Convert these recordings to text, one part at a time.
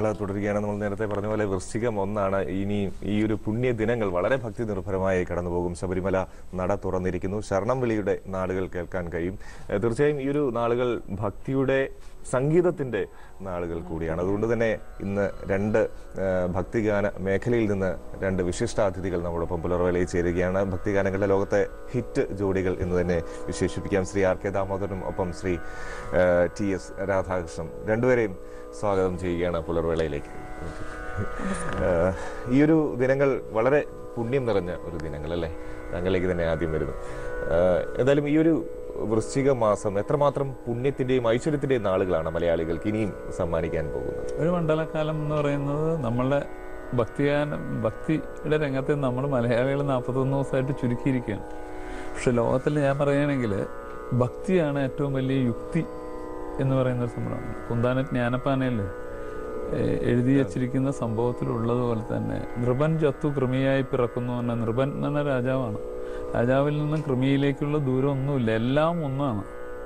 പുലർവേള തുടരുകയാണ് നമ്മൾ നേരത്തെ പറഞ്ഞ പോലെ വൃശ്ചികം ഒന്നാണ് ഇനി ഈ ഒരു പുണ്യ ദിനങ്ങൾ വളരെ ഭക്തി നിർഭരമായി കടന്നുപോകും ശബരിമല നട തുറന്നിരിക്കുന്നു ശരണം വിളിയുടെ നാളുകൾ കേൾക്കാൻ കഴിയും ഏഹ് തീർച്ചയായും ഈ ഒരു നാളുകൾ ഭക്തിയുടെ സംഗീതത്തിന്റെ നാളുകൾ കൂടിയാണ് അതുകൊണ്ട് തന്നെ ഇന്ന് രണ്ട് ഏഹ് ഭക്തിഗാന മേഖലയിൽ നിന്ന് രണ്ട് വിശിഷ്ടാതിഥികൾ നമ്മോടൊപ്പം പുലർവേളയിൽ ചേരുകയാണ് ഭക്തിഗാനങ്ങളുടെ ലോകത്തെ ഹിറ്റ് ജോഡികൾ എന്ന് തന്നെ വിശേഷിപ്പിക്കാം ശ്രീ ആർ കെ ദാമോദരനും ഒപ്പം ശ്രീ ഏഹ് ടി എസ് രാധാകൃഷ്ണൻ രണ്ടുപേരെയും സ്വാഗതം ചെയ്യുകയാണ് പുലർവേളയിലേക്ക് ഏഹ് ഈ ഒരു ദിനങ്ങൾ വളരെ പുണ്യം നിറഞ്ഞ ഒരു ദിനങ്ങൾ അല്ലേ താങ്കളിലേക്ക് തന്നെ ആദ്യം വരുന്നു ഏഹ് എന്തായാലും ഈ ഒരു വൃശ്ചിക മാസം എത്രമാത്രം പുണ്യത്തിന്റെയും ഐശ്വര്യത്തിന്റെയും നാളുകളാണ് മലയാളികൾക്ക് ഇനിയും സമ്മാനിക്കാൻ പോകുന്നത് ഒരു മണ്ഡലകാലം എന്ന് പറയുന്നത് നമ്മളുടെ ഭക്തിഗാനം ഭക്തിയുടെ രംഗത്ത് നമ്മൾ മലയാളികൾ നാൽപ്പത്തൊന്ന് ദിവസമായിട്ട് ചുരുക്കിയിരിക്കുകയാണ് പക്ഷെ ലോകത്തിൽ ഞാൻ പറയുകയാണെങ്കിൽ ഭക്തിയാണ് ഏറ്റവും വലിയ യുക്തി എന്ന് പറയുന്ന ഒരു സംഭവമാണ് കുന്താന ജ്ഞാനപ്പാനയിൽ ഏഹ്, എഴുതി വച്ചിരിക്കുന്ന സംഭവത്തിലുള്ളതുപോലെ തന്നെ നൃപൻ ചത്തു കൃമിയായി പിറക്കുന്നു എന്ന നൃപൻ എന്ന രാജാവാണ് രാജാവിൽ നിന്ന് കൃമിയിലേക്കുള്ള ദൂരം ഒന്നുമില്ല എല്ലാം ഒന്നാണ്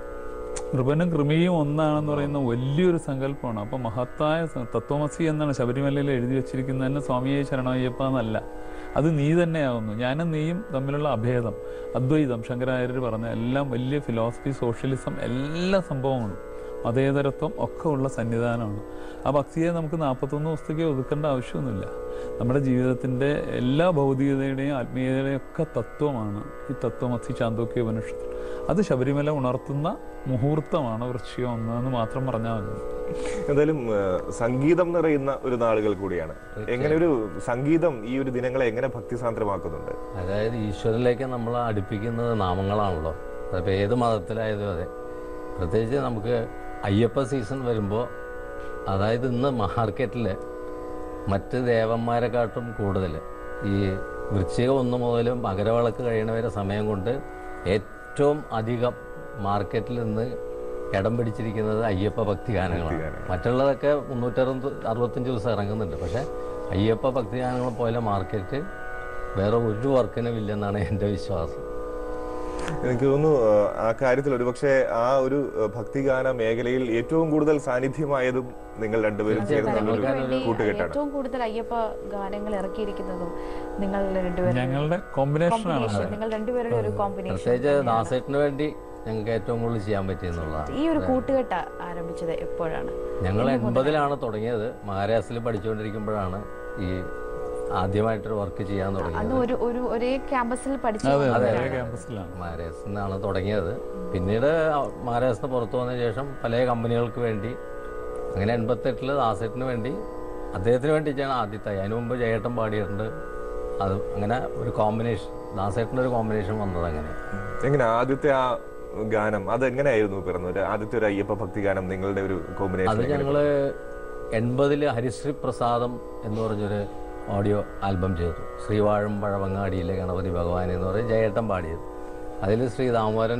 നൃപനും കൃമിയും ഒന്നാണെന്ന് പറയുന്ന വലിയൊരു സങ്കല്പമാണ് അപ്പൊ മഹത്തായ സ- തത്വമസി എന്നാണ് ശബരിമലയിൽ എഴുതി വെച്ചിരിക്കുന്നത് തന്നെ സ്വാമിയെ ശരണയ്യപ്പ എന്നല്ല അത് നീ തന്നെയാകുന്നു ഞാനും നീയും തമ്മിലുള്ള അഭേദം അദ്വൈതം ശങ്കരാചാര്യർ പറഞ്ഞ എല്ലാം വലിയ ഫിലോസഫി സോഷ്യലിസം എല്ലാ സംഭവങ്ങളും മതേതരത്വം ഒക്കെ ഉള്ള സന്നിധാനമാണ് ആ ഭക്തിയെ നമുക്ക് നാൽപ്പത്തൊന്ന് ദിവസത്തേക്ക് ഒതുക്കേണ്ട ആവശ്യമൊന്നുമില്ല നമ്മുടെ ജീവിതത്തിൻ്റെ എല്ലാ ഭൗതികതയുടെയും ആത്മീയതയുടെയും ഒക്കെ തത്വമാണ് ഈ തത്വമസി ചാന്തോക്യ ഉപനിഷത്ത് അത് ശബരിമല ഉണർത്തുന്ന മുഹൂർത്തമാണ് വൃശ്ചികം ഒന്നെന്ന് മാത്രം പറഞ്ഞാൽ മതി എന്തായാലും ഏഹ് സംഗീതം നിറയുന്ന ഒരു നാളുകൾ കൂടിയാണ് എങ്ങനെ ഒരു സംഗീതം ഈ ഒരു ദിനങ്ങളെ എങ്ങനെ ഭക്തിസാന്ദ്രമാക്കുന്നുണ്ട് അതായത് ഈശ്വരനിലേക്ക് നമ്മൾ അടുപ്പിക്കുന്നത് നാമങ്ങളാണല്ലോ അതിപ്പോൾ ഏത് മതത്തിലായതും അതെ പ്രത്യേകിച്ച് നമുക്ക് അയ്യപ്പ സീസൺ വരുമ്പോൾ അതായത് ഇന്ന് മാർക്കറ്റിൽ മറ്റ് ദേവന്മാരെക്കാട്ടും കൂടുതൽ ഈ വൃശ്ചികം ഒന്ന് മുതൽ മകരവിളക്ക് കഴിയണവരെ സമയം കൊണ്ട് ഏറ്റവും അധികം മാർക്കറ്റിൽ നിന്ന് ഇടം പിടിച്ചിരിക്കുന്നത് അയ്യപ്പ ഭക്തി ഗാനങ്ങളാണ് മറ്റുള്ളതൊക്കെ മുന്നൂറ്ററുപത് അറുപത്തഞ്ച് ദിവസം ഇറങ്ങുന്നുണ്ട് പക്ഷേ അയ്യപ്പ ഭക്തി ഗാനങ്ങൾ പോലെ മാർക്കറ്റ് വേറെ ഒരു വർക്കിനും ഇല്ലെന്നാണ് എൻ്റെ വിശ്വാസം എനിക്ക് തോന്നുന്നു ഏഹ് ആ കാര്യത്തിൽ ഒരുപക്ഷെ ആ ഒരു ഏഹ് ഭക്തിഗാന മേഖലയിൽ ഏറ്റവും കൂടുതൽ സാന്നിധ്യമായതും നിങ്ങൾ രണ്ടുപേരും ചേർന്ന ഒരു വേണ്ടി കൂട്ടുകെട്ടാണ് ഏറ്റവും കൂടുതൽ അയ്യപ്പ ഗാനങ്ങൾ ഇറക്കിയിരിക്കുന്നതും നിങ്ങൾ രണ്ടുപേരും ഞങ്ങളുടെ കോമ്പിനേഷനാണ് കോമ്പിനേഷൻ നിങ്ങൾ രണ്ടുപേരുടെ ഒരു കോമ്പിനേഷൻ പ്രത്യേകിച്ച് ദാസേട്ടിന് വേണ്ടി ഞങ്ങൾക്ക് ഏറ്റവും കൂടുതൽ ചെയ്യാൻ പറ്റിയെന്നുള്ളതാണ് ഈ ഒരു കൂട്ടുകെട്ട് ആരംഭിച്ചത് എപ്പോഴാണ് ഞങ്ങൾ എൺപതിലാണ് തുടങ്ങിയത് മഹാരാഷ്ട്രയിൽ പഠിച്ചുകൊണ്ടിരിക്കുമ്പോഴാണ് ഈ ആദ്യമായിട്ടൊരു വർക്ക് ചെയ്യാൻ തുടങ്ങിയത് അന്ന് ഒരു ഒരു ഒരേ ക്യാമ്പസിൽ പഠിച്ചു അതെ അതെ വന്നവരാണ്. ഒരേ ക്യാമ്പസിലാണ് മഹാരാഷ്ട്രയിൽ നിന്നാണ് തുടങ്ങിയത് പിന്നീട് മഹാരാഷ്ട്ര പുറത്തു വന്ന ശേഷം പല കമ്പനികൾക്ക് വേണ്ടി അങ്ങനെ എൺപത്തെട്ടിൽ ദാസേട്ടിന് വേണ്ടി അദ്ദേഹത്തിന് വേണ്ടിയിട്ടാണ് ആദ്യത്തെ അതിന് മുമ്പ് ജയേട്ടൻ പാടിയിട്ടുണ്ട് അത് അങ്ങനെ ഒരു കോമ്പിനേഷൻ ദാസേട്ടൻ്റെ ഒരു കോമ്പിനേഷൻ വന്നത് അങ്ങനെ എങ്ങനെ ആദ്യത്തെ ആ ഗാനം അത് എങ്ങനെയായിരുന്നു പിറന്നത് ഒരു ആദ്യത്തെ ഒരു അയ്യപ്പ ഭക്തി ഗാനം നിങ്ങളുടെ ഒരു അത് കോമ്പിനേഷൻ ഞങ്ങൾ എൺപതിൽ ഹരിശ്രീ പ്രസാദം എന്ന് പറഞ്ഞൊരു ഓഡിയോ ആൽബം ചെയ്തു ശ്രീവാഴും പഴവങ്ങാടിയിലെ ഗണപതി ഭഗവാൻ എന്ന് പറയും ജയേട്ടൻ പാടിയത് അതിൽ ശ്രീ ദാമോദരൻ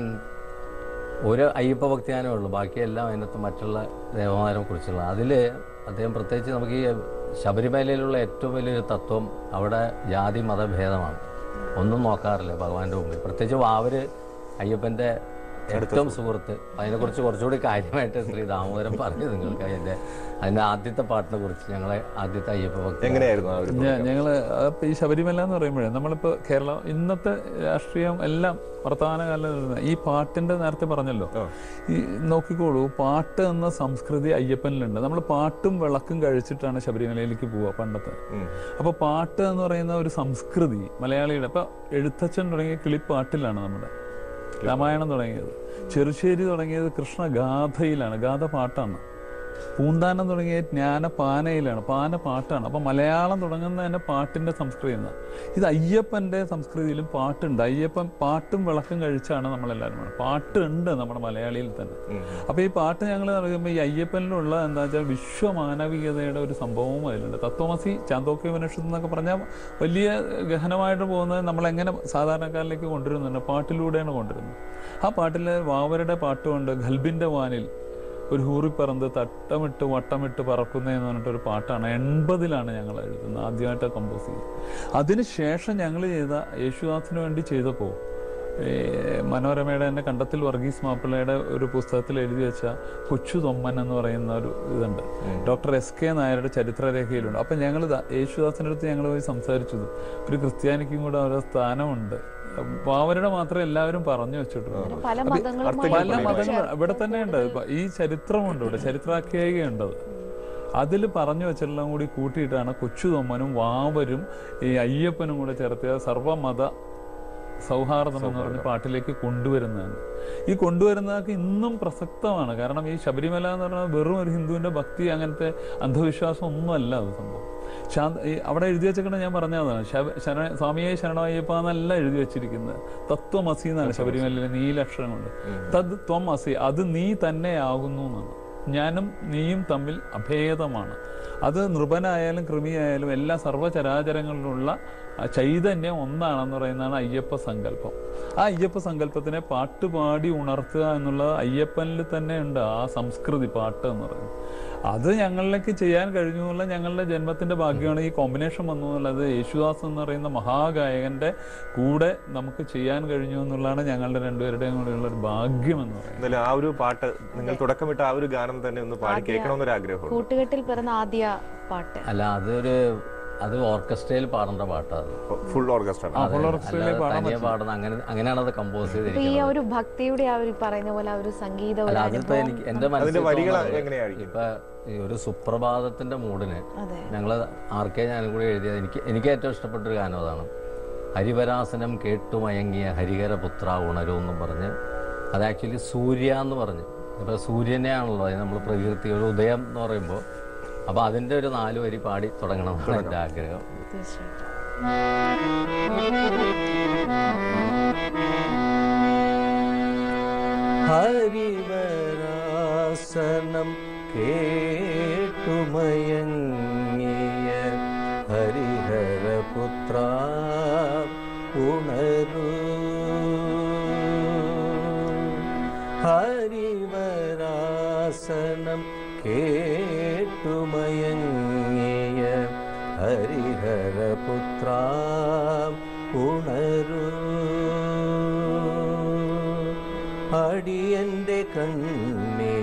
ഒരു അയ്യപ്പ ഭക്തിയാനേ ഉള്ളൂ ബാക്കിയെല്ലാം അതിനകത്ത് മറ്റുള്ള ദേവന്മാരെ കുറിച്ചുള്ള അതിൽ അദ്ദേഹം പ്രത്യേകിച്ച് നമുക്ക് ഈ ശബരിമലയിലുള്ള ഏറ്റവും വലിയൊരു തത്വം അവിടെ ജാതി മതഭേദമാണ് ഒന്നും നോക്കാറില്ല ഭഗവാന്റെ മുമ്പിൽ പ്രത്യേകിച്ച് വാവര് അയ്യപ്പൻ്റെ ഏറ്റവും സുഹൃത്ത് അതിനെക്കുറിച്ച് കുറച്ചുകൂടി കാര്യമായിട്ട് ശ്രീ ദാമോദരൻ പറഞ്ഞു നിങ്ങൾക്ക് അതിൻ്റെ അതിൻ്റെ ആദ്യത്തെ പാട്ടിനെ കുറിച്ച് ഞങ്ങളെ ആദ്യത്തെ അയ്യപ്പ ഭക്തി എങ്ങനെയായിരുന്നു ആ ഒരു ഞ- ഞങ്ങള് അപ്പൊ ഈ ശബരിമല എന്ന് പറയുമ്പോഴേ നമ്മളിപ്പോ കേരളം ഇന്നത്തെ രാഷ്ട്രീയം എല്ലാം വർത്തമാനകാലം ഈ പാട്ടിന്റെ നേരത്തെ പറഞ്ഞല്ലോ ആ. ഈ നോക്കിക്കോളൂ പാട്ട് എന്ന സംസ്കൃതി അയ്യപ്പനിലുണ്ട് നമ്മൾ പാട്ടും വിളക്കും കഴിച്ചിട്ടാണ് ശബരിമലയിലേക്ക് പോവുക പണ്ടത്തെ ഉം. അപ്പൊ പാട്ട് എന്ന് പറയുന്ന ഒരു സംസ്കൃതി മലയാളിയുടെ ഇപ്പൊ എഴുത്തച്ഛൻ തുടങ്ങിയ കിളിപ്പാട്ടിലാണ് നമ്മുടെ രാമായണം തുടങ്ങിയത് ചെറുശ്ശേരി തുടങ്ങിയത് കൃഷ്ണഗാഥയിലാണ് ഗാഥ പാട്ടാണ് പൂന്താനം തുടങ്ങിയ ജ്ഞാനപാനയിലാണ് പാന പാട്ടാണ് അപ്പം മലയാളം തുടങ്ങുന്ന തന്നെ പാട്ടിൻ്റെ സംസ്കൃതി എന്നാണ് ഇത് അയ്യപ്പൻ്റെ സംസ്കൃതിയിലും പാട്ടുണ്ട് അയ്യപ്പൻ പാട്ടും വിളക്കും കഴിച്ചാണ് നമ്മളെല്ലാവരും പോണത്. പാട്ടുണ്ട് നമ്മുടെ മലയാളിയിൽ തന്നെ ഉം. അപ്പോൾ ഈ പാട്ട് ഞങ്ങൾ പറയുമ്പോൾ ഈ അയ്യപ്പനിലുള്ള എന്താ വെച്ചാൽ വിശ്വമാനവികതയുടെ ഒരു സംഭവവും അതിലുണ്ട് തത്വമസി ചാന്തോക്യ ഉപനിഷത്ത് എന്നൊക്കെ പറഞ്ഞാൽ വലിയ ഗഹനമായിട്ട് പോകുന്നത് നമ്മളെങ്ങനെ സാധാരണക്കാരിലേക്ക് കൊണ്ടുവരുന്നുണ്ട് പാട്ടിലൂടെയാണ് കൊണ്ടുവരുന്നത് ആ പാട്ടിൽ വാവരുടെ പാട്ടുമുണ്ട് ഗൽബിൻ്റെ വാനിൽ ഒരു ഹൂറിപ്പറന്ത് തട്ടമിട്ട് വട്ടമിട്ട് പറക്കുന്നതെന്ന് പറഞ്ഞിട്ടൊരു പാട്ടാണ് എൺപതിലാണ് ഞങ്ങൾ എഴുതുന്നത് ആദ്യമായിട്ട് കമ്പോസ് ചെയ്തത് അതിനുശേഷം ഞങ്ങൾ ചെയ്ത യേശുദാസിന് വേണ്ടി ചെയ്തപ്പോൾ ഈ മനോരമയുടെ തന്നെ കണ്ടത്തിൽ വർഗീസ് മാപ്പിളയുടെ ഒരു പുസ്തകത്തിൽ എഴുതി വെച്ച കൊച്ചു തൊമ്മൻ എന്ന് പറയുന്ന ഒരു ഇതുണ്ട് ഡോക്ടർ എസ് കെ നായരുടെ ചരിത്രരേഖയിലുണ്ട് അപ്പം ഞങ്ങൾ യേശുദാസിൻ്റെ അടുത്ത് ഞങ്ങൾ പോയി സംസാരിച്ചത് ഒരു ക്രിസ്ത്യാനിക്കും കൂടെ ഓരോ സ്ഥാനമുണ്ട് പാവരുടെ മാത്രമേ എല്ലാവരും പറഞ്ഞു വെച്ചിട്ടുള്ളൂ പല അപ്പൊ മതങ്ങളുമായി പല കൂടി മതങ്ങൾ ചേർത്ത് ഇവിടെ തന്നെ ഉണ്ട് ഇപ്പൊ ഈ ചരിത്രമുണ്ട് ഇവിടെ ചരിത്രാഖ്യായികയുണ്ട് അത് അതിൽ പറഞ്ഞു വെച്ചെല്ലാം കൂടി കൂട്ടിയിട്ടാണ് കൊച്ചു തൊമ്മനും വാവരും ഈ അയ്യപ്പനും കൂടെ ചേർത്ത് സർവ്വമത സൗഹാർദ്ദം എന്ന് പറഞ്ഞ പാട്ടിലേക്ക് കൊണ്ടുവരുന്നതാണ് ഈ കൊണ്ടുവരുന്നതൊക്കെ ഇന്നും പ്രസക്തമാണ് കാരണം ഈ ശബരിമല എന്ന് പറഞ്ഞാൽ വെറും ഒരു ഹിന്ദുവിന്റെ ഭക്തി അങ്ങനത്തെ അന്ധവിശ്വാസം ഒന്നുമല്ല അത് സംഭവം ശാന്ത ഈ അവിടെ എഴുതി വെച്ചേക്കണ ഞാൻ പറഞ്ഞതാണ് ശബ ശര സ്വാമിയെ ശരണമയ്യപ്പ എന്നല്ല എഴുതി വെച്ചിരിക്കുന്നത് തത്വമസി എന്നാണ് ശബരിമലയിലെ നീലക്ഷരം കൊണ്ട് തത് ത്വം അസി അത് നീ തന്നെയാകുന്നു എന്നാണ് ഞാനും നീയും തമ്മിൽ അഭേദമാണ് അത് നൃപനായാലും കൃമിയായാലും എല്ലാ സർവ്വചരാചരങ്ങളിലുള്ള ആ ചൈതന്യം ഒന്നാണെന്ന് പറയുന്നതാണ് അയ്യപ്പ സങ്കല്പം ആ അയ്യപ്പ സങ്കല്പത്തിനെ പാട്ട് പാടി ഉണർത്തുക എന്നുള്ളത് അയ്യപ്പനിൽ തന്നെ ഉണ്ട് ആ സംസ്കൃതി പാട്ട് എന്ന് പറയുന്നത് അത് ഞങ്ങളിലേക്ക് ചെയ്യാൻ കഴിഞ്ഞു എന്നുള്ള ഞങ്ങളുടെ ജന്മത്തിന്റെ ഭാഗ്യമാണ് ഈ കോമ്പിനേഷൻ വന്നു എന്നുള്ളത് യേശുദാസ് എന്ന് പറയുന്ന മഹാഗായകന്റെ കൂടെ നമുക്ക് ചെയ്യാൻ കഴിഞ്ഞു എന്നുള്ളതാണ് ഞങ്ങളുടെ രണ്ടുപേരുടെയും കൂടെയുള്ള ഒരു ഭാഗ്യം എന്ന് പറയുന്നത് എന്നാലും ആ ഒരു പാട്ട് നിങ്ങൾ തുടക്കമിട്ട ആ ഒരു ഗാനം തന്നെ ഒന്ന് പാടി കേൾക്കണമെന്നൊരു ആഗ്രഹമുണ്ട് കൂട്ടുകെട്ടിൽ പിറന്ന ആദ്യ പാട്ട് അല്ല അതൊരു അത് ഓർക്കസ്ട്രയിൽ പാടേണ്ട പാട്ടാണ് ഫുൾ ഓർക്കസ്ട്ര അതെ, ഓർക്കസ്ട്രയിലേ അല്ലാതെ പാടാൻ തനിയെ പാടുന്ന അങ്ങനെ അങ്ങനെയാണ് അത് കമ്പോസ് അപ്പൊ ഈ ചെയ്തിരിക്കുന്നത് ഒരു ഭക്തിയുടെ ആ ഒരു പറയുന്ന പോലെ ആ ഒരു സംഗീത ഒരു അല്ല അതിപ്പോ അനുഭവം എനിക്ക് എന്റെ അതിന്റെ മനസ്സിൽ വരികൾ തോന്നുന്നത് എങ്ങനെയായിരിക്കും ഇപ്പൊ ഈ ഒരു സുപ്രഭാതത്തിന്റെ മൂഡിന് അതെ ഞങ്ങൾ ആർക്കെ ഞാനും കൂടി എഴുതിയത് എനിക്ക് എനിക്ക് ഏറ്റവും ഇഷ്ടപ്പെട്ട ഒരു ഗാനം അതാണ് ഹരിവരാസനം കേട്ടുമയങ്ങിയ ഹരിഹരപുത്ര ഉണരൂ എന്നും പറഞ്ഞ് അത് ആക്ച്വലി സൂര്യ എന്ന് പറഞ്ഞു ഇപ്പോൾ സൂര്യനെയാണല്ലോ നമ്മൾ പ്രകൃതി ഒരു ഉദയം എന്ന് പറയുമ്പോൾ അപ്പോൾ അതിൻ്റെ ഒരു നാല് വരി പാടി തുടങ്ങണമെന്നാണ് എൻ്റെ ആഗ്രഹം തീർച്ചയായിട്ടും ഹരിവരാസനം കേട്ടുമയങ്ങിയ ഹരിഹരപുത്ര ഉണരൂ ഹരിവരാസനം കേട്ടുമയങ്ങിയ ഹരിഹരപുത്ര ഉണരൂ അടിയന്റെ കണ്ണേ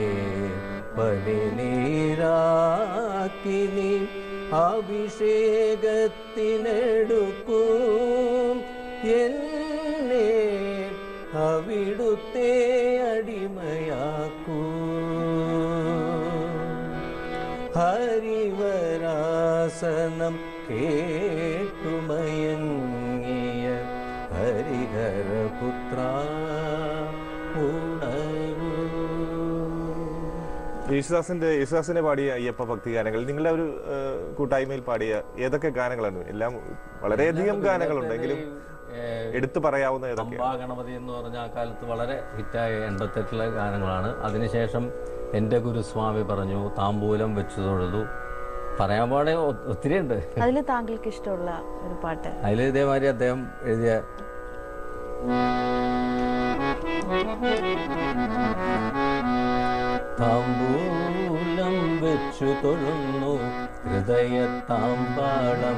പനിനീരാക്കി നീ അഭിഷേകത്തിനെടുക്കും എന്നെ അവിടുത്തെ അടിമയാക്കൂ ഹരിവരാസനം കേട്ടുമയങ്ങിയ ഹരിഹരപുത്ര ഉണരൂ യേശുദാസിന്റെ യേശുദാസിനെ പാടിയ അയ്യപ്പ ഭക്തി ഗാനങ്ങൾ നിങ്ങളുടെ ഒരു ആ, കൂട്ടായ്മയിൽ പാടിയ ഏതൊക്കെ ഗാനങ്ങളാണ് എല്ലാം വളരെയധികം ഗാനങ്ങളുണ്ട് എങ്കിലും എടുത്തു പറയാവുന്ന ഏതൊക്കെ അമ്പാ ഗണപതി എന്ന് പറഞ്ഞ ആ കാലത്ത് വളരെ ഹിറ്റായ എൺപത്തെട്ടിലെ ഗാനങ്ങളാണ് അതിനുശേഷം എൻ്റെ ഗുരുസ്വാമി പറഞ്ഞു താമ്പൂലം വെച്ചു തൊഴുതു പറയാൻ പാടെ ഒ- ഒത്തിരി ഉണ്ട് അതിൽ താങ്കൾക്ക് ഇഷ്ടമുള്ള ഒരു പാട്ട് അതിൽ ഇതേമാതിരി അദ്ദേഹം എഴുതിയ താമ്പൂലം വെച്ചു തൊഴുന്നു ഹൃദയത്താമ്പാളം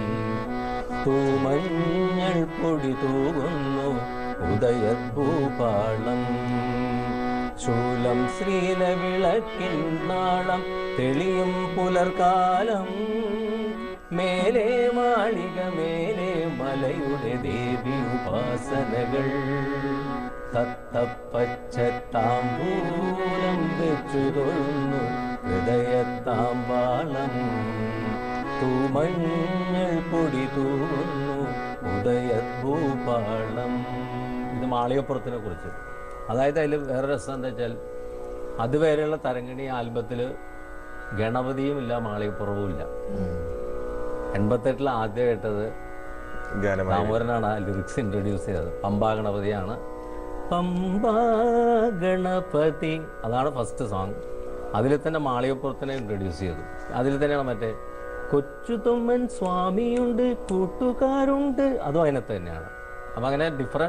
തൂമഞ്ഞൾ പൊടി തൂകുന്നു ഉദയഭൂപാളം ശൂലം ശ്രീലവിളക്കിൻ നാളം തെളിയും പുലർക്കാലം മേലെ മാളിക മേലെ മലയുടെ ദേവി ഉപാസനകൾ തത്തപ്പച്ചത്താമ്പൂലം വെച്ചു തൊഴുന്നു ഹൃദയത്താമ്പാളം തൂമഞ്ഞൾ പൊടി തൂകുന്നു ഉദയഭൂപാളം ഇത് മാളികപ്പുറത്തിനെ കുറിച്ച് അതായത് അതിൽ വേറെ രസം എന്താ വെച്ചാൽ അതുവരെയുള്ള തരങ്ങിണി ആൽബത്തിൽ ഗണപതിയും ഇല്ല മാളികപ്പുറവും ഇല്ല എൺപത്തെട്ടിൽ ആദ്യം കേട്ടത് ഗാനമായി ദാമോദരനാണ് ആ ലിറിക്സ് ഇൻട്രൊഡ്യൂസ് ചെയ്തത് പമ്പാ ഗണപതിയാണ് പമ്പാ ഗണപതി അതാണ് ഫസ്റ്റ് സോങ് അതിൽ തന്നെ മാളികപ്പുറത്തിനെ ഇൻട്രൊഡ്യൂസ് ചെയ്തു അതിൽ തന്നെയാണ് മറ്റേ കൊച്ചു തൊമ്മൻ സ്വാമിയുണ്ട് കൂട്ടുകാരുണ്ട് അതും അതിനകത്ത് തന്നെയാണ് അപ്പം അങ്ങനെ ഡിഫറെൻറ്റ്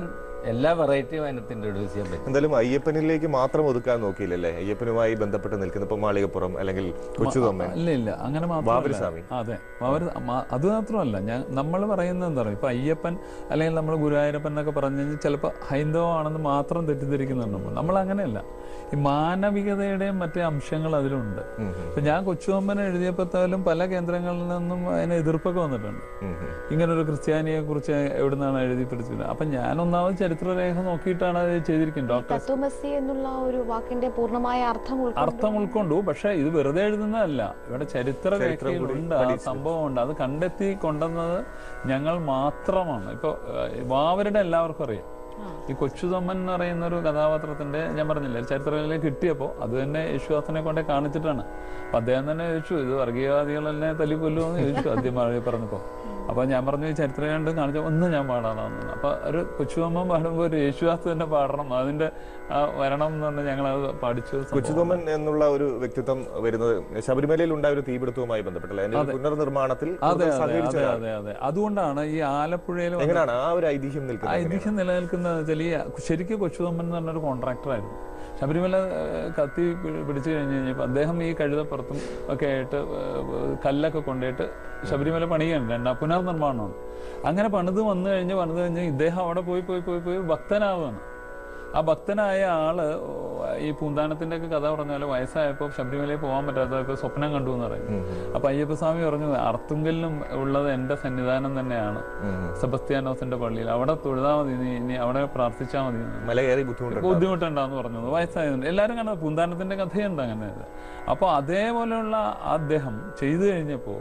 എല്ലാ വെറൈറ്റിയും അതിനകത്ത് ഇൻട്രൊഡ്യൂസ് ചെയ്യാൻ പറ്റും എന്തായാലും അയ്യപ്പനിലേക്ക് മാത്രം ഒതുക്കാൻ നോക്കിയില്ലല്ലേ അയ്യപ്പനുമായി ബന്ധപ്പെട്ട് നിൽക്കുന്ന ഇപ്പൊ മാളികപ്പുറം അല്ലെങ്കിൽ കൊച്ചുതൊമ്മൻ ഇല്ല ഇല്ല അങ്ങനെ ബാബരിസ്വാമി. മാത്രമല്ല അതെ ബാബരി മ- അത് മാത്രമല്ല ഞാൻ നമ്മൾ പറയുന്നത് എന്താ പറയുക ഇപ്പൊ അയ്യപ്പൻ അല്ലെങ്കിൽ നമ്മൾ ഗുരുവായൂരപ്പൻ എന്നൊക്കെ പറഞ്ഞു കഴിഞ്ഞാൽ ചിലപ്പോൾ ഹൈന്ദവമാണെന്ന് മാത്രം തെറ്റിദ്ധരിക്കുന്നുണ്ട് നമ്മൾ. നമ്മൾ അങ്ങനെയല്ല ഈ മാനവികതയുടെയും മറ്റേ അംശങ്ങൾ അതിലുണ്ട് ഇപ്പൊ ഞാൻ കൊച്ചുവമ്മൻ എഴുതിയപ്പോഴത്തേലും പല കേന്ദ്രങ്ങളിൽ നിന്നും അതിന് എതിർപ്പൊക്കെ വന്നിട്ടുണ്ട് ഉം ഉം. ഇങ്ങനൊരു ക്രിസ്ത്യാനിയെ കുറിച്ച് എവിടുന്നാണ് എഴുതി പിടിച്ചത് അപ്പൊ ഞാൻ ഒന്നാമത് ചരിത്രരേഖ നോക്കിയിട്ടാണ് അത് ചെയ്തിരിക്കുന്നത് ഡോക്ടർ തത്വമസി എന്നുള്ള ഒരു വാക്കിന്റെ പൂർണ്ണമായ അർത്ഥം ഉൾക്കൊണ്ട് അർത്ഥം ഉൾക്കൊണ്ടു പക്ഷെ ഇത് വെറുതെ എഴുതുന്നതല്ല ഇവിടെ ചരിത്ര രേഖയിലുണ്ട് ആ സംഭവമുണ്ട് അത് കണ്ടെത്തി കൊണ്ടുവന്നത് ഞങ്ങൾ മാത്രമാണ് ഇപ്പൊ ഏഹ്, വാവരുടെ എല്ലാവർക്കും അറിയാം ഈ കൊച്ചുതൊമ്മൻ എന്ന് പറയുന്ന ഒരു കഥാപാത്രത്തിന്റെ ഞാൻ പറഞ്ഞില്ലേ ചരിത്രത്തിലേക്ക് കിട്ടിയപ്പോൾ അത് തന്നെ യേശുദാസനെ കൊണ്ടേ കാണിച്ചിട്ടാണ് അപ്പൊ അദ്ദേഹം തന്നെ ചോദിച്ചു ഇത് വർഗീയവാദികളെന്നെ തല്ലി കൊല്ലുമോ എന്ന് ചോദിച്ചു ആദ്യം മഴ പറഞ്ഞപ്പോ അപ്പൊ ഞാൻ പറഞ്ഞു ഈ ചരിത്രം കണ്ട് കാണിച്ച ഒന്ന് ഞാൻ പാടാണെന്ന് അപ്പൊ ഒരു കൊച്ചുതൊമ്മൻ പാടുമ്പോൾ ഒരു യേശുദാസ് തന്നെ പാടണം അതിന്റെ ആ വരണം എന്ന് പറഞ്ഞ് ഞങ്ങൾ അത് പഠിച്ചു സംഭവം. കൊച്ചുതൊമ്മൻ എന്നുള്ള ഒരു വ്യക്തിത്വം വരുന്നത് ശബരിമലയിൽ ഉണ്ടായ ഒരു തീപിടുത്തവുമായി ബന്ധപ്പെട്ടല്ല അതിന്റെ ഒരു പുനർനിർമ്മാണത്തിൽ അതെ കൂടുതൽ അതെ സഹകരിച്ച അതെ ഒരാൾ. അതെ അതെ അതുകൊണ്ടാണ് ഈ ആലപ്പുഴയിൽ വന്ന- എങ്ങനെയാണ് ആ ഒരു ഐതിഹ്യം നിൽക്കുന്നത് എങ്ങനെയാണ്? ഐതിഹ്യം നിലനിൽക്കുന്നത് വെച്ചാൽ ഈ ശരിക്കും കൊച്ചുതൊമ്മൻ എന്ന് പറഞ്ഞൊരു കോൺട്രാക്ടറായിരുന്നു ശബരിമല ഏഹ്, കത്തി പി- പിടിച്ചു കഴിഞ്ഞ് കഴിഞ്ഞപ്പോൾ അദ്ദേഹം ഈ കഴുതപ്പുറത്തും ഒക്കെ ആയിട്ട് ഏഹ്, കല്ലൊക്കെ കൊണ്ടുപോയിട്ട് ശബരിമല പണിയാണ് രണ്ടാം പുനർനിർമ്മാണമാണ് അങ്ങനെ പണിത് വന്നു കഴിഞ്ഞ് പണിത് കഴിഞ്ഞ് ഇദ്ദേഹം അവിടെ പോയി പോയി പോയി പോയി ഭക്തനാവുകയാണ് ആ ഭക്തനായ ആള് ഈ പൂന്താനത്തിന്റെ ഒക്കെ കഥ പറഞ്ഞ പോലെ വയസ്സായപ്പോൾ ശബരിമലയിൽ പോകാൻ പറ്റാത്തപ്പോൾ സ്വപ്നം കണ്ടു എന്ന് പറയും അപ്പൊ അയ്യപ്പസ്വാമി പറഞ്ഞു അർത്തുങ്കലിലും ഉള്ളത് എന്റെ സന്നിധാനം തന്നെയാണ് ഉം. സെബസ്ത്യാനോസിന്റെ പള്ളിയിൽ അവിടെ തൊഴുതാൽ മതി നീ ഇനി അവിടെ പ്രാർത്ഥിച്ചാൽ മതി എന്ന്. മല കയറി ബുദ്ധിമുട്ടുണ്ട് ബുദ്ധിമുട്ടുണ്ടാന്ന് പറഞ്ഞത് വയസ്സായതുകൊണ്ട് എല്ലാവരും കണ്ടത് പൂന്താനത്തിന്റെ കഥയുണ്ട് അങ്ങനെ അപ്പോൾ അതേപോലെയുള്ള അദ്ദേഹം ചെയ്തു കഴിഞ്ഞപ്പോൾ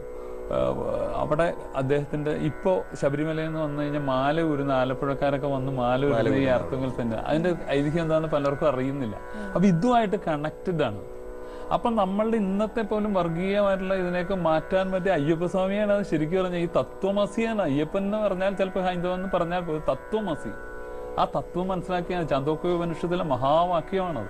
അവിടെ അദ്ദേഹത്തിന്റെ ഇപ്പോ ശബരിമലയിൽ നിന്ന് വന്നു കഴിഞ്ഞാൽ മാല ഊരുന്ന ആലപ്പുഴക്കാരൊക്കെ വന്ന് മാല ഊരുന്ന ഈ അർത്ഥങ്ങൾ തന്നെ അതിന്റെ ഐതിഹ്യം എന്താണെന്ന് പലർക്കും അറിയുന്നില്ല അപ്പൊ ഇതുമായിട്ട് കണക്റ്റഡ് ആണ് അപ്പൊ നമ്മളുടെ ഇന്നത്തെ പോലും വർഗീയമായിട്ടുള്ള ഇതിനെയൊക്കെ മാറ്റാൻ പറ്റിയ അയ്യപ്പസ്വാമിയാണ് അത് ശരിക്കും പറഞ്ഞാൽ ഈ തത്വമസിയാണ് അയ്യപ്പൻ എന്ന് പറഞ്ഞാൽ ചിലപ്പോൾ ഹൈന്ദവൻ എന്ന് പറഞ്ഞാൽ പോലും തത്വമസി ആ തത്വം മനസ്സിലാക്കിയാണ് ചാന്തോക്യ ഉപനിഷത്തിലെ മഹാവാക്യമാണത്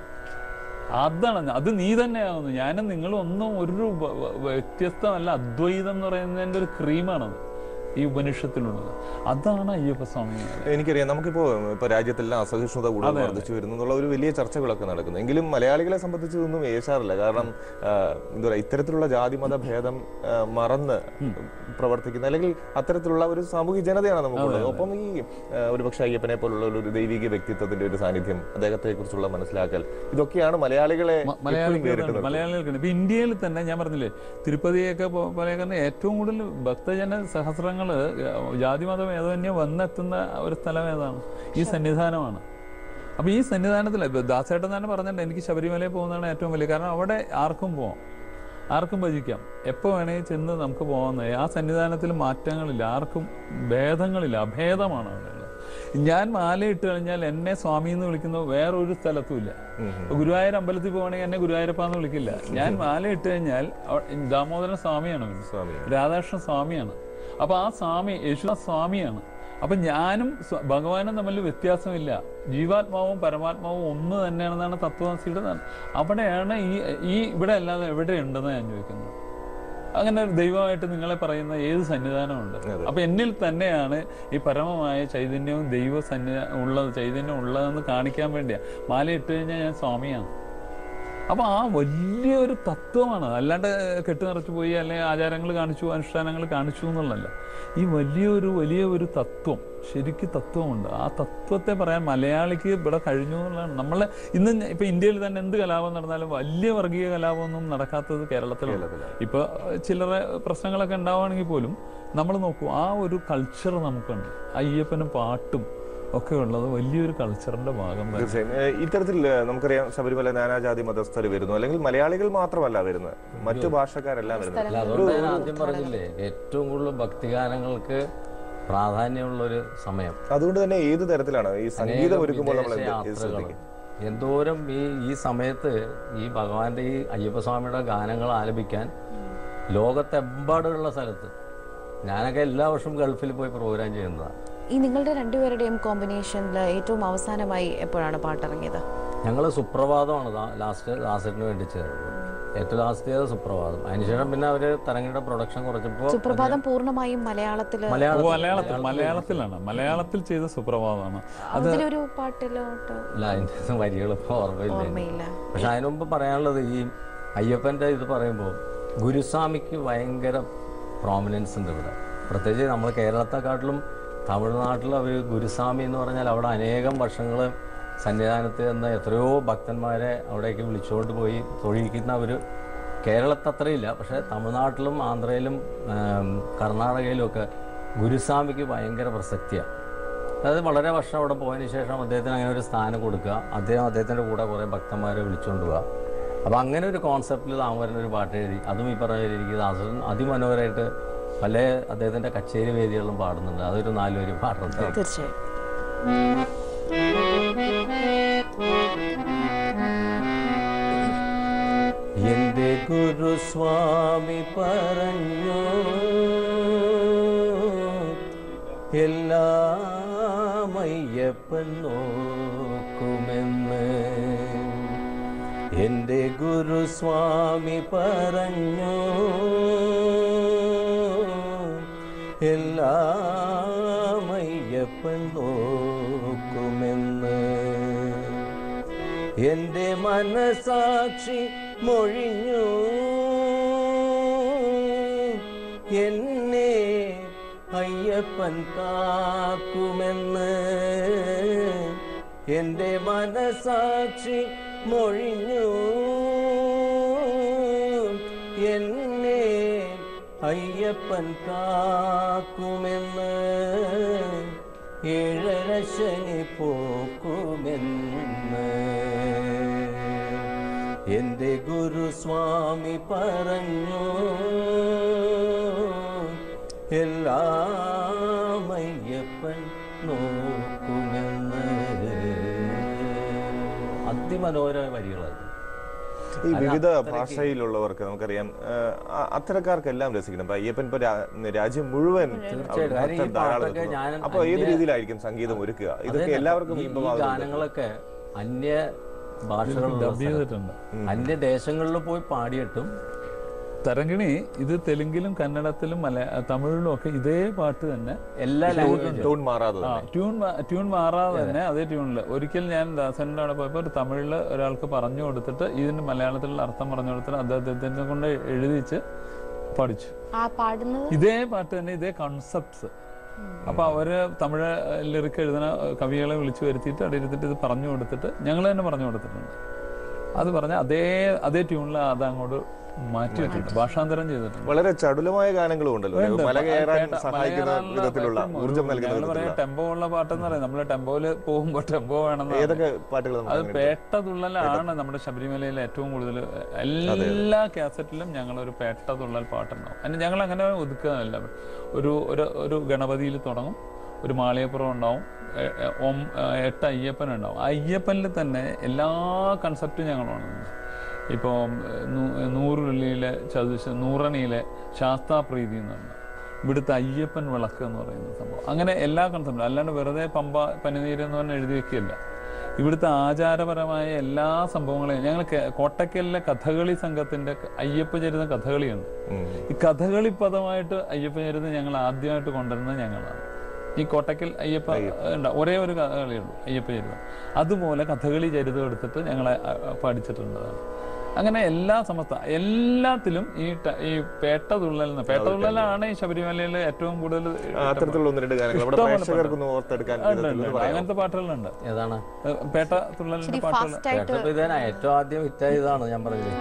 അതാണ് അത് നീ തന്നെയാകുന്നു ഞാനും നിങ്ങളും ഒന്നും ഒരു വ- വ- വ്യത്യസ്തമല്ല അദ്വൈതം എന്ന് പറയുന്നതിന്റെ ഒരു ക്രീമാണത് ഈ ഉപനിഷത്തിലുള്ളത് അതാണ് അയ്യപ്പസ്വാമി എനിക്കറിയാം നമുക്കിപ്പോ ഇപ്പൊ രാജ്യത്തെല്ലാം അസഹിഷ്ണുത കൂടുതൽ വർദ്ധിച്ചു വരുന്നു എന്നുള്ള ഒരു വലിയ ചർച്ചകളൊക്കെ നടക്കുന്നു എങ്കിലും മലയാളികളെ സംബന്ധിച്ച് ഇതൊന്നും ഏശാറില്ല കാരണം ആ, എന്താ പറയുക ഇത്തരത്തിലുള്ള ജാതി മത ഭേദം ആ, മറന്ന് പ്രവർത്തിക്കുന്ന അല്ലെങ്കിൽ അത്തരത്തിലുള്ള ഒരു സാമൂഹിക ജനതയാണ് നമുക്കുള്ളത് ഒപ്പം ഈ ആ, ഒരുപക്ഷെ അയ്യപ്പനെ പോലുള്ള ഒരു ദൈവിക വ്യക്തിത്വത്തിന്റെ ഒരു സാന്നിധ്യം അദ്ദേഹത്തെ കുറിച്ചുള്ള മനസ്സിലാക്കൽ ഇതൊക്കെയാണ് മലയാളികളെ എപ്പോഴും വേറിട്ട് മലയാളികൾക്ക് നിർത്തുന്നത്. മലയാളികൾക്ക് ഇപ്പൊ ഇന്ത്യയിൽ തന്നെ ഞാൻ പറഞ്ഞില്ലേ തിരുപ്പതിയൊക്കെ പോ- പോലെ തന്നെ ഏറ്റവും കൂടുതൽ ഭക്തജന സഹസ്രങ്ങള് ജാതി മത ഭേദമന്യേ വന്നെത്തുന്ന ഒരു സ്ഥലം ഏതാണ് ഈ സന്നിധാനമാണ് അപ്പൊ ഈ സന്നിധാനത്തിൽ ഇപ്പൊ ദാസേട്ടൻ തന്നെ പറഞ്ഞിട്ടുണ്ട് എനിക്ക് ശബരിമലയിൽ പോകുന്നതാണ് ഏറ്റവും വലിയ കാരണം അവിടെ ആർക്കും പോവാം ആർക്കും ഭജിക്കാം എപ്പോൾ വേണമെങ്കിൽ ചെന്ന് നമുക്ക് പോകാവുന്നത് ആ സന്നിധാനത്തിൽ മാറ്റങ്ങളില്ല ആർക്കും ഭേദങ്ങളില്ല അഭേദമാണ് അവിടെ ഉള്ളത്. ഞാൻ മാല ഇട്ട് കഴിഞ്ഞാൽ എന്നെ സ്വാമി എന്ന് വിളിക്കുന്നത് വേറൊരു സ്ഥലത്തും ഇല്ല ഇപ്പൊ ഗുരുവായൂർ അമ്പലത്തിൽ പോകണമെങ്കിൽ എന്നെ ഗുരുവായൂരപ്പ എന്ന് വിളിക്കില്ല ഞാൻ മാല ഇട്ട് കഴിഞ്ഞാൽ അവ- ദാമോദരൻ സ്വാമിയാണ് പിന്നെ. സ്വാമിയാണ്. രാധാകൃഷ്ണ സ്വാമിയാണ് അപ്പൊ ആ സ്വാമി യേശുദാസ് സ്വാമിയാണ് അപ്പൊ ഞാനും സ്വ- ഭഗവാനും തമ്മിൽ വ്യത്യാസമില്ല ജീവാത്മാവും പരമാത്മാവും ഒന്ന് തന്നെയാണെന്നാണ് തത്വമസിയുടെ ന- അവിടെയാണ് ഈ ഈ ഇവിടെ അല്ലാതെ എവിടെ ഉണ്ടെന്ന് ഞാൻ ചോദിക്കുന്നത് അങ്ങനെ ഒരു ദൈവമായിട്ട് നിങ്ങളെ പറയുന്ന ഏത് സന്നിധാനമുണ്ട് അപ്പൊ എന്നിൽ തന്നെയാണ് ഈ പരമമായ ചൈതന്യവും ദൈവ സന്നി ഉള്ളത് ചൈതന്യം ഉള്ളതെന്ന് കാണിക്കാൻ വേണ്ടിയാ മാല ഇട്ട് കഴിഞ്ഞാൽ ഞാൻ സ്വാമിയാണ് അപ്പൊ ആ വലിയൊരു തത്വമാണ് അല്ലാണ്ട് കെട്ട് നിറച്ചു പോയി അല്ലെങ്കിൽ ആചാരങ്ങൾ കാണിച്ചു അനുഷ്ഠാനങ്ങൾ കാണിച്ചു എന്നുള്ളതല്ല ഈ വലിയൊരു വലിയ ഒരു തത്വം ശരിക്കും തത്വമുണ്ട് ആ തത്വത്തെ പറയാൻ മലയാളിക്ക് ഇവിടെ കഴിഞ്ഞു എന്നുള്ളതാണ് നമ്മളെ ഇന്ന് ഞ- ഇപ്പൊ ഇന്ത്യയിൽ തന്നെ എന്ത് കലാപം നടന്നാലും വലിയ വർഗീയ കലാപമൊന്നും നടക്കാത്തത് കേരളത്തിലാണ് ഇപ്പൊ ചില്ലറ പ്രശ്നങ്ങളൊക്കെ ഉണ്ടാവുകയാണെങ്കിൽ പോലും നമ്മൾ നോക്കൂ ആ ഒരു കൾച്ചർ നമുക്കുണ്ട് അയ്യപ്പനും പാട്ടും ഒക്കെ ഉള്ളത് വലിയൊരു കൾച്ചറിന്റെ ഭാഗം തന്നെ തീർച്ചയായും ഏഹ് ഇത്തരത്തിൽ ഏഹ് നമുക്കറിയാം ശബരിമല നാനാജാതി മതസ്ഥർ വരുന്നു അല്ലെങ്കിൽ മലയാളികൾ മാത്രമല്ല വരുന്നത് മറ്റു ഭാഷക്കാരെല്ലാം വരുന്നത് അല്ല അതുകൊണ്ട് ഞാൻ ആദ്യം പറഞ്ഞില്ലേ ഏറ്റവും കൂടുതൽ ഭക്തിഗാനങ്ങൾക്ക് പ്രാധാന്യമുള്ള ഒരു സമയം അതുകൊണ്ട് തന്നെ ഏത് തരത്തിലാണ് ഈ സംഗീതം അനേകം ഒരുക്കുമ്പോൾ നമ്മൾ വിദേശ എന്ത് യാത്രകൾ. ശ്രദ്ധിക്കും എന്തോരം ഈ ഈ സമയത്ത് ഈ ഭഗവാന്റെ ഈ അയ്യപ്പസ്വാമിയുടെ ഗാനങ്ങൾ ആലപിക്കാൻ ലോകത്തെമ്പാടുള്ള സ്ഥലത്ത് ഞാനൊക്കെ എല്ലാ വർഷവും ഗൾഫിൽ പോയി പ്രോഗ്രാം ചെയ്യുന്നതാണ് ഈ നിങ്ങളുടെ രണ്ടുപേരുടെയും കോമ്പിനേഷനിൽ ഏറ്റവും അവസാനമായി എപ്പോഴാണ് പാട്ടിറങ്ങിയത് ഞങ്ങൾ സുപ്രഭാതമാണ് ലാസ്റ്റ് ദാസറ്റിന് വേണ്ടി ചേർന്നത് ഏറ്റവും ലാസ്റ്റ് സുപ്രഭാതം അതിനുശേഷം പിന്നെ അവര് തരംഗയുടെ പ്രൊഡക്ഷൻ കുറച്ചപ്പോൾ സുപ്രഭാതം പൂർണ്ണമായും മലയാളത്തില് ഓ, മലയാളത്തിൽ മലയാളത്തിൽ മലയാളത്തിലാണ് മലയാളത്തിൽ ചെയ്ത സുപ്രഭാതമാണ് അത് അതിലൊരു പാട്ടിലോട്ട് അല്ല അതിൻ്റെ വരികൾ ഇപ്പോൾ ഓർമ്മയില്ല ഓർമ്മയില്ല പക്ഷെ അതിനു മുമ്പ് പറയാനുള്ളത് ഈ അയ്യപ്പൻ്റെ ഇത് പറയുമ്പോൾ ഗുരുസ്വാമിക്ക് ഭയങ്കര പ്രോമിനൻസ് ഉണ്ട് ഇവിടെ പ്രത്യേകിച്ച് നമ്മൾ കേരളത്തെക്കാട്ടിലും തമിഴ്നാട്ടിൽ അവർ ഗുരുസ്വാമി എന്ന് പറഞ്ഞാൽ അവിടെ അനേകം വർഷങ്ങൾ സന്നിധാനത്ത് നിന്ന് എത്രയോ ഭക്തന്മാരെ അവിടേക്ക് വിളിച്ചുകൊണ്ട് പോയി തൊഴിയിക്കുന്ന ഒരു കേരളത്തിൽ അത്രയില്ല പക്ഷേ തമിഴ്നാട്ടിലും ആന്ധ്രയിലും ആം, കർണാടകയിലും ഒക്കെ ഗുരുസ്വാമിക്ക് ഭയങ്കര പ്രസക്തിയാണ് അതായത് വളരെ വർഷം അവിടെ പോയതിന് ശേഷം അദ്ദേഹത്തിന് അങ്ങനെ ഒരു സ്ഥാനം കൊടുക്കുക അദ്ദേഹം അദ്ദേഹത്തിൻ്റെ കൂടെ കുറേ ഭക്തന്മാരെ വിളിച്ചുകൊണ്ട് പോവുക അപ്പോൾ അങ്ങനെ ഒരു കോൺസെപ്റ്റിൽ താമരൻ ഒരു പാട്ട് എഴുതി അതും ഈ പറഞ്ഞ പോലെ എനിക്ക് ദാസൻ അതിമനോഹരമായിട്ട് പല അദ്ദേഹത്തിൻ്റെ കച്ചേരി വേദികളിലും പാടുന്നുണ്ട് അതൊരു നാലുപേര് പാടുന്നുണ്ട് തീർച്ചയായും എന്റെ ഗുരുസ്വാമി പറഞ്ഞു എല്ലാം അയ്യപ്പൻ നോക്കുമെന്ന് എന്റെ ഗുരുസ്വാമി പറഞ്ഞു എല്ലാം അയ്യപ്പൻ നോക്കുമെന്ന് എന്റെ മനസാക്ഷി മൊഴിഞ്ഞു എന്നെ അയ്യപ്പൻ കാക്കുമെന്ന് എന്റെ മനസാക്ഷി മൊഴിഞ്ഞു എന്നെ അയ്യപ്പൻ കാക്കുമെന്ന് ഏഴര ശനി പോക്കുമെന്ന് എന്റെ ഗുരുസ്വാമി പറഞ്ഞു എല്ലാം അയ്യപ്പൻ നോക്കുമെന്ന് അതിമനോഹര വരികളായിരുന്നു ഈ വിവിധ ഭാഷയിലുള്ളവർക്ക് നമുക്കറിയാം ആ, ആ- അത്തരക്കാർക്കെല്ലാം രസിക്കണം ഇപ്പൊ അയ്യപ്പൻ ഇപ്പൊ രാ- രാജ്യം മുഴുവൻ തീർച്ചയായിട്ടും. കാര്യം ഈ ഭക്തർ ധാരാളം പാട്ടൊക്കെ എത്തുന്നു. ഞാൻ അപ്പൊ ഏത് അന്യ- രീതിയിലായിരിക്കും സംഗീതം ഒരുക്കുക ഇതൊക്കെ അതന്നെ. എല്ലാവർക്കും ഈ- ഈ ഇമ്പമാകുന്നുണ്ട് ഗാനങ്ങളൊക്കെ അന്യ ഭാഷകളുള്ള ഡബ് ചെയ്തിട്ടുണ്ട് അന്യ ദേശങ്ങളിൽ പോയി പാടിയിട്ടും തരങ്കിണി ഇത് തെലുങ്കിലും കന്നഡത്തിലും മല തമിഴിലും ഒക്കെ ഇതേ പാട്ട് തന്നെ എല്ലാ ലാംഗ്വേജും ടൂൺ മാറാതെ ആ തന്നെ ട്യൂൺ മാ- ട്യൂൺ മാറാതെ തന്നെ അതേ ട്യൂണിൽ ഒരിക്കൽ ഞാൻ ദാസന്റെ അവിടെ പോയപ്പോൾ ഒരു തമിഴിൽ ഒരാൾക്ക് പറഞ്ഞു കൊടുത്തിട്ട് ഇതിന് മലയാളത്തിലുള്ള അർത്ഥം പറഞ്ഞു കൊടുത്തിട്ട് അദ്ദേഹത്തിനെ കൊണ്ട് എഴുതിച്ച് പഠിച്ചു ആ പാടുന്നത് ഇതേ പാട്ട് തന്നെ ഇതേ കൺസെപ്റ്റ്സ് അപ്പൊ അവര് തമിഴ് ലിറിക്ക് എഴുതുന്ന കവികളെ വിളിച്ചു വരുത്തിയിട്ട് അവിടെ ഇരുത്തിട്ട് ഇത് പറഞ്ഞു കൊടുത്തിട്ട് ഞങ്ങൾ തന്നെ പറഞ്ഞു കൊടുത്തിട്ടുണ്ട് അത് പറഞ്ഞ അതേ അതേ ട്യൂണിൽ അത് അങ്ങോട്ട് മാറ്റിയിട്ടുണ്ട് ഭാഷാന്തരം ചെയ്തിട്ടുണ്ട് വളരെ ചടുലമായ ഗാനങ്ങളും ഉണ്ടല്ലോ ഉണ്ട്. മല കയറാൻ പേട്ട- സഹായിക്കുന്ന മലകയറാനുള്ള വിധത്തിലുള്ള ഏറ്റവും ഒരു- ഊർജ്ജം നൽകുന്ന ഞങ്ങള് പറയാ വിധത്തിലുള്ള ടെമ്പോ ഉള്ള പാട്ടെന്ന് പറയാം നമ്മള് ടെമ്പോയില് പോകുമ്പോ ടെമ്പോ വേണമെന്ന് ഏതൊക്കെ പാട്ടുകൾ അത് നമുക്ക് അങ്ങനെ പേട്ട തുള്ളലാണ് നമ്മുടെ ശബരിമലയിൽ ഏറ്റവും കൂടുതൽ എല്ലാ കാസറ്റിലും ഞങ്ങൾ ഒരു പേട്ട തുള്ളൽ പാട്ടുണ്ടാവും അതിന് ഞങ്ങൾ അങ്ങനെ ഒതുക്കുകയല്ല ഒരു ഒരു ഒരു ഗണപതിയിൽ തുടങ്ങും ഒരു മാളികപ്പുറം ഉണ്ടാവും എ- എ- ഓം എ- എട്ട് അയ്യപ്പൻ ഉണ്ടാവും ആ അയ്യപ്പനിൽ തന്നെ എല്ലാ കൺസെപ്റ്റും ഞങ്ങൾ ഉണർന്നു ഇപ്പോൾ നൂറുള്ളിയിലെ ചതുശ നൂറണിയിലെ ശാസ്താപ്രീതി എന്ന് പറഞ്ഞാൽ ഇവിടുത്തെ അയ്യപ്പൻ വിളക്ക് എന്ന് പറയുന്ന സംഭവം അങ്ങനെ എല്ലാ കൺസെപ്റ്റും അല്ലാണ്ട് വെറുതെ പമ്പ പനിനീര് എന്ന് പറഞ്ഞാൽ എഴുതി വെക്കുകയല്ല ഇവിടുത്തെ ആചാരപരമായ എല്ലാ സംഭവങ്ങളെയും ഞങ്ങൾ കേ- കോട്ടക്കലിലെ കഥകളി സംഘത്തിന്റെ ക- അയ്യപ്പ ചരിതം കഥകളിയുണ്ട് ഉം. ഈ കഥകളി പദമായിട്ട് അയ്യപ്പ ചരിതം ഞങ്ങൾ ആദ്യമായിട്ട് കൊണ്ടുവരുന്നത് ഞങ്ങളാണ് ഈ കോട്ടക്കൽ അയ്യപ്പ ഉണ്ട് ഒരേ ഒരു കഥകളിയുള്ളൂ അയ്യപ്പ ചരിതം അതുപോലെ കഥകളി ചരിതം എടുത്തിട്ട് ഞങ്ങളെ അ- അ- പഠിച്ചിട്ടുള്ളതാണ് അങ്ങനെ എല്ലാ സമസ്ത എല്ലാത്തിലും ഈ ട- ഈ പേട്ട തുള്ളൽ പേട്ട തുള്ളലാണ് ഈ ശബരിമലയിൽ ഏറ്റവും കൂടുതൽ ആ, അത്തരത്തിലുള്ള ഒന്ന് രണ്ട് ഗാനങ്ങൾ നമ്മുടെ ഇഷ്ടംപോലെ പ്രേക്ഷകർക്കൊന്ന് ഓർത്തെടുക്കാൻ ഉണ്ട്, ഉണ്ട്, വിധത്തിൽ ഉണ്ട്. പറയാം അങ്ങനത്തെ പാട്ടുകളുണ്ട് ഏതാണ് ഏഹ് പേട്ട തുള്ളലിന്റെ ഇച്ചിരി പാട്ടുകൾ ഫാസ്റ്റ് ആയിട്ട് കേട്ടപ്പോ ഇതേനാ ഏറ്റവും ആദ്യം ഹിറ്റായതാണ് ഞാൻ പറഞ്ഞത്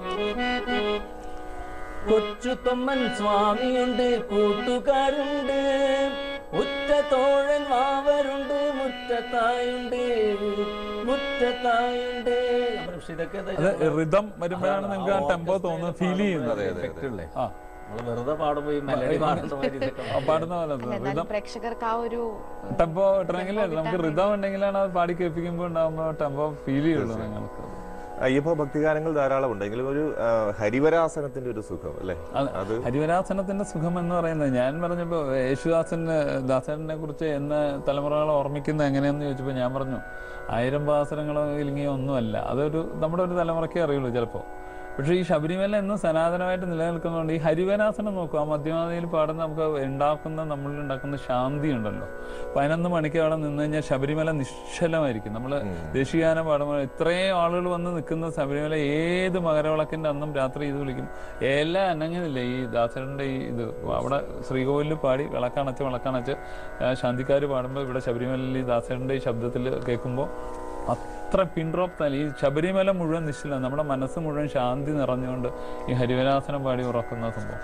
കൊച്ചുതൊമ്മൻ സ്വാമിയുണ്ട് കൂട്ടുകാരുണ്ട് ഉറ്റ തോഴൻ വാവരുണ്ട് മുറ്റത്തായുണ്ട് മുറ്റത്തായുണ്ട് പക്ഷെ ഇതൊക്കെ അത് റിതം വരുമ്പോഴാണ് നിങ്ങൾക്ക് ആ ടെമ്പോ തോന്നുന്നത് ഫീൽ ചെയ്യുന്നത് എഫക്റ്റ് ഉള്ളേ ആ നമ്മള് വെറുതെ പാടുമ്പോ ഈ മെലഡി പാടുന്ന മാതിരി ഇതൊക്കെ ആ, പാടുന്ന പോലെ അല്ല, എന്നാലും പ്രേക്ഷകർക്ക് ആ ഒരു ടെമ്പോ ഇട്ടണമെങ്കിൽ നമുക്ക് റിതം ഉണ്ടെങ്കിലാണ് അത് പാടി കേൾപ്പിക്കുമ്പോൾ ഉണ്ടാകുമ്പോൾ ടെമ്പോ ഫീൽ ചെയ്യുള്ളൂ നിങ്ങൾക്ക് അയ്യപ്പ ഭക്തിഗാനങ്ങൾ ധാരാളം ഉണ്ട് എങ്കിലും ഒരു ആ, ഹരിവരാസനത്തിന്റെ ഒരു സുഖം അല്ലേ അത് അത് ഹരിവരാസനത്തിന്റെ സുഖം എന്ന് പറയുന്നത് ഞാൻ പറഞ്ഞപ്പോൾ യേശുദാസന് ദാസനെ കുറിച്ച് എന്ന തലമുറകളെ ഓർമ്മിക്കുന്നത് എങ്ങനെയെന്ന് ചോദിച്ചപ്പോൾ ഞാൻ പറഞ്ഞു ആയിരം വാസനങ്ങളോ ഇല്ലെങ്കിൽ ഒന്നുമല്ല അതൊരു നമ്മുടെ ഒരു തലമുറയ്ക്കേ അറിയുള്ളൂ ചിലപ്പോൾ പക്ഷേ ഈ ശബരിമല എന്നും സനാതനമായിട്ട് നിലനിൽക്കുന്നതുകൊണ്ട് ഈ ഹരിവനാസനം നോക്കുക ആ മധ്യമാതയിൽ പാടുന്ന നമുക്ക് ഉണ്ടാക്കുന്ന നമ്മളിൽ ഉണ്ടാക്കുന്ന ശാന്തി ഉണ്ടല്ലോ പതിനൊന്ന് മണിക്ക് അവിടെ നിന്ന് കഴിഞ്ഞാൽ ശബരിമല നിശ്ചലമായിരിക്കും നമ്മൾ ദേശീയഗാനം പാടുമ്പോൾ ഇത്രയും ആളുകൾ വന്ന് നിൽക്കുന്ന ശബരിമല ഏത് മകരവിളക്കിന്റെ അന്നും രാത്രി ഇത് വിളിക്കും എല്ലാം അനങ്ങുന്നില്ല ഈ ദാസരന്റെ ഈ ഇത് അവിടെ ശ്രീകോവിലിൽ പാടി വിളക്കണച്ച് വിളക്കണച്ച് ശാന്തിക്കാർ പാടുമ്പോൾ ഇവിടെ ശബരിമലയിൽ ഈ ദാസരന്റെ ഈ ശബ്ദത്തിൽ കേൾക്കുമ്പോൾ അത്ര പിൻ ഡ്രോപ്പ് തന്നെ ഈ ശബരിമല മുഴുവൻ നിശ്ചലം നമ്മുടെ മനസ്സ് മുഴുവൻ ശാന്തി നിറഞ്ഞുകൊണ്ട് ഈ ഹരിവരാസനം പാടി ഉറക്കുന്ന സംഭവം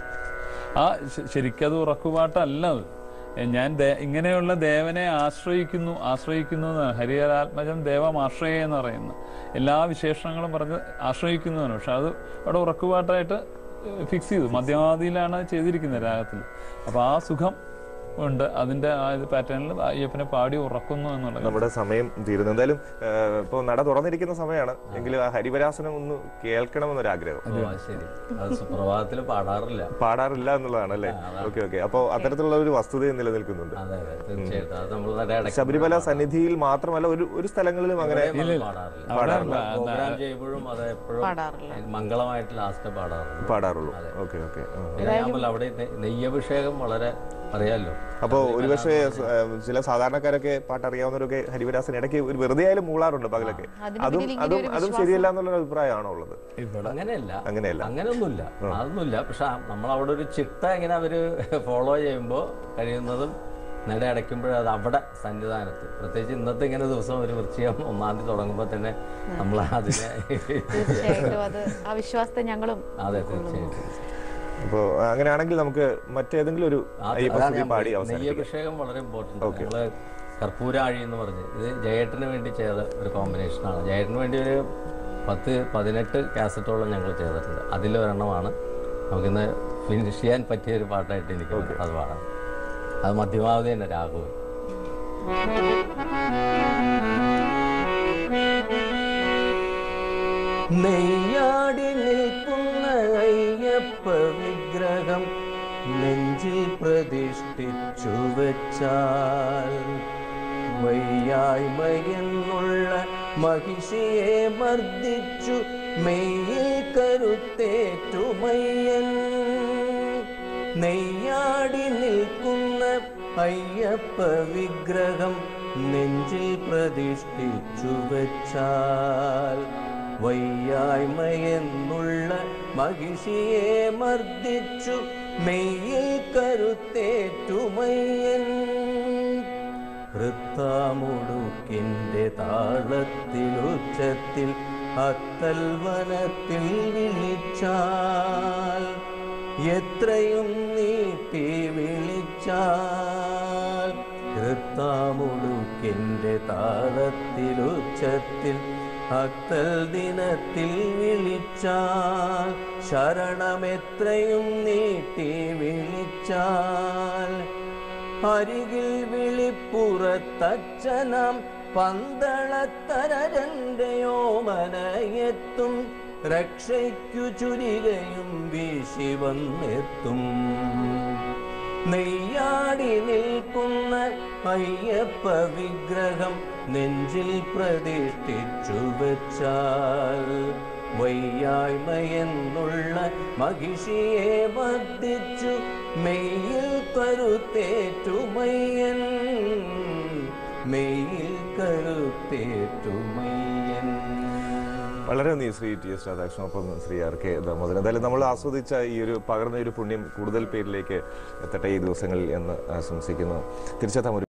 ആ ശ- ശരിക്കത് ഉറക്കുപാട്ടല്ല അത് എ, ഞാൻ ദേ- ഇങ്ങനെയുള്ള ദേവനെ ആശ്രയിക്കുന്നു ആശ്രയിക്കുന്നു എന്നാണ് ഹരിഹരാത്മജം ദേവം ആശ്രയ എന്ന് പറയുന്നു എല്ലാ വിശേഷണങ്ങളും പറഞ്ഞ് ആശ്രയിക്കുന്നതാണ് പക്ഷെ അത് അവിടെ ഉറക്കുപാട്ടായിട്ട് ഫിക്സ് ചെയ്തു മധ്യമാതിയിലാണ് ചെയ്തിരിക്കുന്നത് രാഗത്തിൽ അപ്പോൾ ആ സുഖം ഉണ്ട് അതിന്റെ ആ ഇത് പാറ്റേണിൽ അയ്യപ്പനെ പാടി ഉറക്കുന്നു എന്നുള്ളത് നമ്മുടെ സമയം തീരുന്നു എന്തായാലും ഇപ്പോൾ നട തുറന്നിരിക്കുന്ന സമയമാണ് എങ്കിലും ആ ഹരിവരാസനം ഒന്ന് കേൾക്കണമെന്നൊരു ആഗ്രഹം ഓ, അത് ശരി അത് സുപ്രഭാതത്തിൽ പാടാറില്ല പാടാറില്ല എന്നുള്ളതാണ് അല്ലേ ഓക്കെ ഓക്കെ അപ്പോൾ അത്തരത്തിലുള്ള ഒരു വസ്തുത നിലനിൽക്കുന്നുണ്ട് അതെ അതെ തീർച്ചയായിട്ടും അത് നമ്മൾ തന്നെ ഇടയ്ക്ക് ശബരിമല സന്നിധിയിൽ മാത്രമല്ല ഒരു ഒരു സ്ഥലങ്ങളിലും അങ്ങനെ നമ്മൾ പാടാറില്ല പാടാറില്ല. പ്രോഗ്രാം ചെയ്യുമ്പോഴും അത് എപ്പോഴും പാടാറില്ല മംഗളമായിട്ട് ലാസ്റ്റ് പാടാറുണ്ട് പാടാറുള്ളൂ ഓക്കെ ഓക്കെ പിന്നെ ഞാൻ പറഞ്ഞില്ല, അവിടെ നെ- നെയ്യഭിഷേകം വളരെ അറിയാലോ അപ്പോൾ ഒരുപക്ഷെ സ- ഏഹ് ചില സാധാരണക്കാരൊക്കെ പാട്ട് അറിയാവുന്നവരൊക്കെ ഹരിവരാസൻ ഇടയ്ക്ക് ഒരു വെറുതെ ആയാലും മൂളാറുണ്ട് പകലൊക്കെ അതിന് അതും പിന്നിൽ ഇങ്ങനെ അതും ഒരു അതും ശരിയല്ല എന്നുള്ള അഭിപ്രായമാണോ ഉള്ളത് ഇവിടെ അങ്ങനെയല്ല അങ്ങനെയല്ല അങ്ങനെയൊന്നുമില്ല അതൊന്നുമില്ല പക്ഷെ നമ്മൾ അവിടെ ഒരു ചിട്ട ഇങ്ങനെ അവര് ഫോളോ ചെയ്യുമ്പോൾ കഴിയുന്നതും നട അടയ്ക്കുമ്പോൾ അത് അവിടെ സന്നിധാനത്ത് പ്രത്യേകിച്ച് ഇന്നത്തെ ഇങ്ങനെ ദിവസം ഒരു വൃശ്ചികം ഒന്നാം തീയതി തുടങ്ങുമ്പോൾ തന്നെ നമ്മൾ അതിനെ തീർച്ചയായിട്ടും അത് ആ വിശ്വാസത്തെ ഞങ്ങളും അതെ തീർച്ചയായിട്ടും അപ്പോൾ അങ്ങനെയാണെങ്കിൽ നമുക്ക് മറ്റേതെങ്കിലും ഒരു ആ- അയ്യപ്പ അതാണ് സ്തുതി ഞാൻ പാടി പറഞ്ഞത്. അവസാനിപ്പിക്കാം നെയ്യഭിഷേകം വളരെ ഇമ്പോർട്ടൻ്റ് നമ്മള് കർപ്പൂരാഴി എന്ന് പറഞ്ഞ് ഇത് ജയേട്ടന് വേണ്ടി ചെയ്ത ഒരു കോമ്പിനേഷനാണ് ജയേട്ടന് വേണ്ടി ഒരു പത്ത് പതിനെട്ട് കാസറ്റോളം ഞങ്ങൾ ചെയ്തിട്ടുണ്ട് അതിലൊരെണ്ണമാണ് നമുക്കിന്ന് ഫിനിഷ് ചെയ്യാൻ പറ്റിയ ഒരു പാട്ടായിട്ട് എനിക്ക് തോന്നുന്നു. അത് പാടാം അത് മധ്യമാവധി തന്നെ രാഘവൻ നെയ്യാടി നിൽക്കുന്ന അയ്യപ്പ വിഗ്രഹം നെഞ്ചിൽ പ്രതിഷ്ഠിച്ചു വെച്ചാൽ വയ്യായ്മയെന്നുള്ള മഹിഷിയെ മർദ്ദിച്ചു മെയ്യിൽ കരുത്തേറ്റുമയ്യൻ നെയ്യാടി നിൽക്കുന്ന അയ്യപ്പ വിഗ്രഹം നെഞ്ചിൽ പ്രതിഷ്ഠിച്ചു വെച്ചാൽ വയ്യായ്മയെന്നുള്ള മഹിഷിയെ മർദ്ദിച്ചു മെയ്യിൽ കരുത്തേറ്റുമയ്യൻ വൃത്താമുടുക്കിൻ്റെ താളത്തിലുച്ചത്തിൽ അത്തൽ വനത്തിൽ വിളിച്ചാൽ എത്രയും നീട്ടി വിളിച്ചാൽ വൃത്താമുടുക്കിൻ്റെ താളത്തിലുച്ചത്തിൽ അത്തൽ ദിനത്തിൽ വിളിച്ചാൽ ശരണമെത്രയും നീട്ടി വിളിച്ചാൽ അരികിൽ വിളിപ്പുറത്തച്ഛനാം പന്തളത്തരരൻ്റെയോമനയെത്തും രക്ഷയ്ക്കു ചുരികയും വീശി വന്നെത്തും നെയ്യാടി നിൽക്കുന്ന അയ്യപ്പ വിഗ്രഹം നെഞ്ചിൽ പ്രതിഷ്ഠിച്ചു വെച്ചാൽ വയ്യായ്മയെന്നുള്ള മഹിഷിയെ മർദ്ദിച്ചു മെയ്യിൽ കരുത്തേറ്റുമയ്യൻ മെയ്യിൽ കരുത്തേറ്റുമയ്യൻ വളരെ നന്ദി ശ്രീ ടി എസ് രാധാകൃഷ്ണൻ ഒപ്പം ശ്രീ ആർ കെ ദാമോദരൻ എന്തായാലും നമ്മൾ ആസ്വദിച്ച ഈ ഒരു പകർന്ന ഒരു പുണ്യം കൂടുതൽ പേരിലേക്ക് എത്തട്ടെ ഈ ദിവസങ്ങളിൽ എന്ന് ആശംസിക്കുന്നു തിരിച്ചെത്താം ഒരു